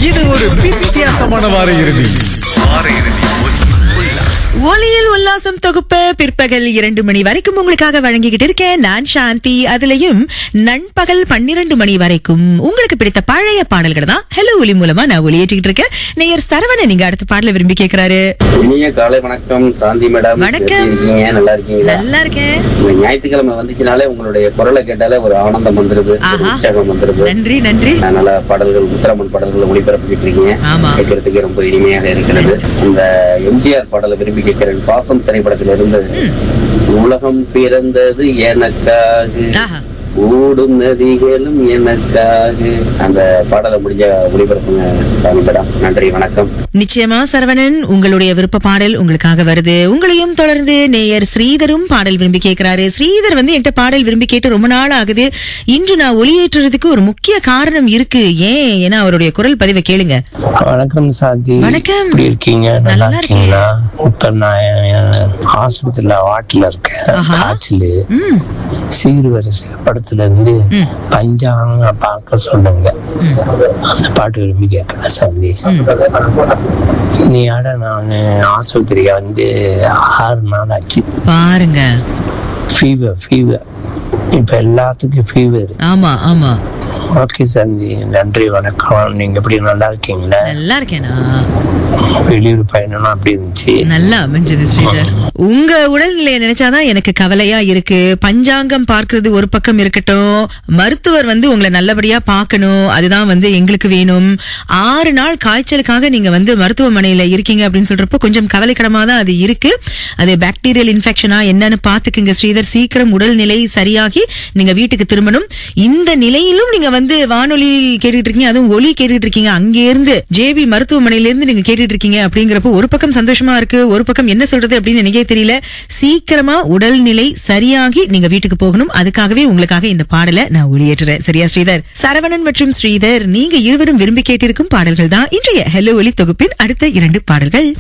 இது ஒரு வித்தியாசமான வார இறுதி ஒலியில் உல்லாசம் தொகுப்பு பிற்பகல் இரண்டு மணி வரைக்கும் உங்களுக்காக வழங்கிக்கிட்டு இருக்கேன் நான் சாந்தி அதுலயும் நண்பகல் பன்னிரண்டு மணி வரைக்கும் உங்களுக்கு பிடித்த பழைய பாடல்கள் தான் ஹலோ ஒலி மூலமா நான் ஒலியேற்றிக்கிட்டு இருக்கேன் நேயர் சரவணன் நீங்க அடுத்த பாடல விரும்பி கேக்குறாரு இனிய காலை வணக்கம் சாந்தி மேடம் வணக்கம். எப்படி இருக்கீங்க நல்லா இருக்கீங்களா நல்லா இருக்கேன் இந்த ஞாயிற்றுக்கிழமை வந்துச்சுனாலே உங்களுடைய குரலை கேட்டாலே ஒரு ஆனந்தம் வந்துருது ஒரு ஆஹா. உற்சாகம் வந்துருது நன்றி நன்றி நல்ல பாடல்கள் முத்திரமன் பாடல்களை ஒளிபரப்பிட்டு இருக்கீங்க ஆமா. கேட்கறதுக்கு ரொம்ப இனிமையாக இருக்கிறது இந்த எம்ஜிஆர் பாடலை விரும்பி கேட்கிறேன் பாசம் திரைப்படத்திலிருந்து உலகம் பிறந்தது எனக்காக ஆஹா. ஓடும் நதிகளும் எனக்காக அந்த பாடலை முடிஞ்ச ஒளிபரப்புங்க சாமி மேடம் நன்றி வணக்கம் நிச்சயமா சரவணன் உங்களுடைய விருப்ப பாடல் உங்களுக்காக வருது உங்களையும் தொடர்ந்து நேயர் ஸ்ரீதரும் பாடல் விரும்பி கேட்கிறாரு ஸ்ரீதர் வந்து என்கிட்ட பாடல் விரும்பி கேட்டு ரொம்ப நாள் ஆகுது இன்று நான் ஒளியேற்றுறதுக்கு ஒரு முக்கிய காரணம் இருக்கு ஏன் ஏன்னா அவருடைய குரல் பதிவை கேளுங்க வணக்கம் சாந்தி வணக்கம். எப்படி இருக்கீங்க நல்லா நல்லா இருக்கேன். இருக்கீங்களா இப்ப நான் ஆஸ்பத்திரியில வாட்டில இருக்கேன் ஆஹா. காய்ச்சல் ம் சீர்வரிசை படத்துல இருந்து ம். பஞ்சாங்க பார்க்க சொல்லுங்க அந்த பாட்டு விரும்பி கேட்கிறேன் சாந்தி நீ ஆட நான் ஆஸ்பத்திரிக்கு வந்து ஆறு நாள் ஆச்சு பாருங்க ஃபீவர் ஃபீவர் இப்ப எல்லாத்துக்கும் ஃபீவர் ஆமா ஆமா ஓகே சாந்தி நன்றி வணக்கம் நீங்க எப்படி நல்லா இருக்கீங்களா நல்லா இருக்கேனா வெளியூர் பயணம்லாம் அப்படி இருந்துச்சு நல்லா அமைஞ்சது ஸ்ரீதர் உங்க உடல்நிலையை நினைச்சாதான் எனக்கு கவலையா இருக்கு பஞ்சாங்கம் பார்க்கிறது ஒரு பக்கம் இருக்கட்டும் மருத்துவர் வந்து உங்களை நல்லபடியா பார்க்கணும் அதுதான் வந்து எங்களுக்கு வேணும் ஆறு நாள் காய்ச்சலுக்காக நீங்க வந்து மருத்துவமனையில இருக்கீங்க அப்படின்னு சொல்றப்போ கொஞ்சம் கவலைக்கிடமா தான் அது இருக்கு அது பாக்டீரியல் இன்ஃபெக்ஷனா என்னன்னு பாத்துக்குங்க ஸ்ரீதர் சீக்கிரம் உடல்நிலை சரியாகி நீங்க வீட்டுக்கு திரும்பணும் இந்த நிலையிலும் நீங்க வந்து வானொலி கேட்டுட்டு இருக்கீங்க அதுவும் ஒலி கேட்டுட்டு இருக்கீங்க அங்கே இருந்து ஜேபி மருத்துவமனையில இருந்து நீங்க கேட்டுட்டு இருக்கீங்க அப்படிங்கிறப்போ ஒரு பக்கம் சந்தோஷமா இருக்கு ஒரு பக்கம் என்ன சொல்றது அப்படின்னு எனக்கே தெரியல சீக்கிரமா உடல்நிலை சரியாகி நீங்க வீட்டுக்கு போகணும் அதுக்காகவே உங்களுக்காக இந்த பாடலை நான் ஒளியேற்றுறேன் சரியா ஸ்ரீதர் சரவணன் மற்றும் ஸ்ரீதர் நீங்க இருவரும் விரும்பி கேட்டிருக்கும் பாடல்கள் தான் இன்றைய ஹெலோ ஒலி தொகுப்பின் அடுத்த இரண்டு பாடல்கள்